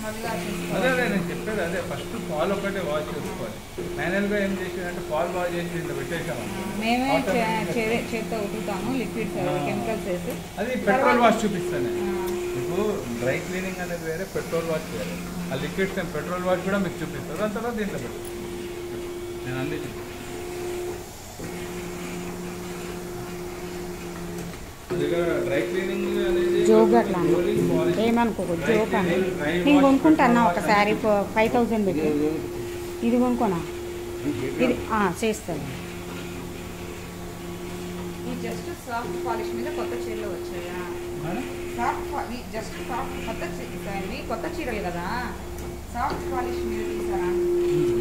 మళ్ళీ అదే చేసుకోవాలి అదే నేను చెప్పేది అదే ఫస్ట్ పాలు ఒకటే వాష్ చేసుకోవాలి మాన్యువల్గా ఏం చేసేదంటే పాలు వాష్ చేసి ఇంట్లో పెట్టేసాం మేమే చే- Automatic గా. చే- చేత్తో ఉతుకుతాము లిక్విడ్స్ ఆ. కెమికల్స్ వేసి అది పెట్రోల్ వాష్ చూపిస్తాను ఆ, ఇప్పుడు డ్రై క్లీనింగ్ అనేది వేరే పెట్రోల్ వాష్ వేరే ఆ లిక్విడ్స్ పెట్రోల్ వాష్ కూడా మీకు చూపిస్తారు దాని తర్వాత దీంట్లో పెట్టు నేను అన్ని చూపిస్తాను డ్రై క్లీనింగ్ అనేది జోక్ అట్లా అన్న. rolling polish. ఏమనుకోకు Dry జోక్ అని cleaning, dry నేను wash, కొనుక్కుంటాను petrol ఒక wash శారీ అనేది- ఫైవ్ థౌజండ్ పెట్టి ఇది కొనుక్కోనా ఇది ఆ, చేస్తాను ఈ జస్ట్ సాఫ్ట్ పాలిష్ మీద కొత్త చీరలు వచ్చాయా మేడం? సాఫ్ట్ జస్ట్ సాఫ్ట్ కొత్త చీ- ఇవి కొత్త చీరలు కదా సాఫ్ట్ పాలిష్ మీద తీసారా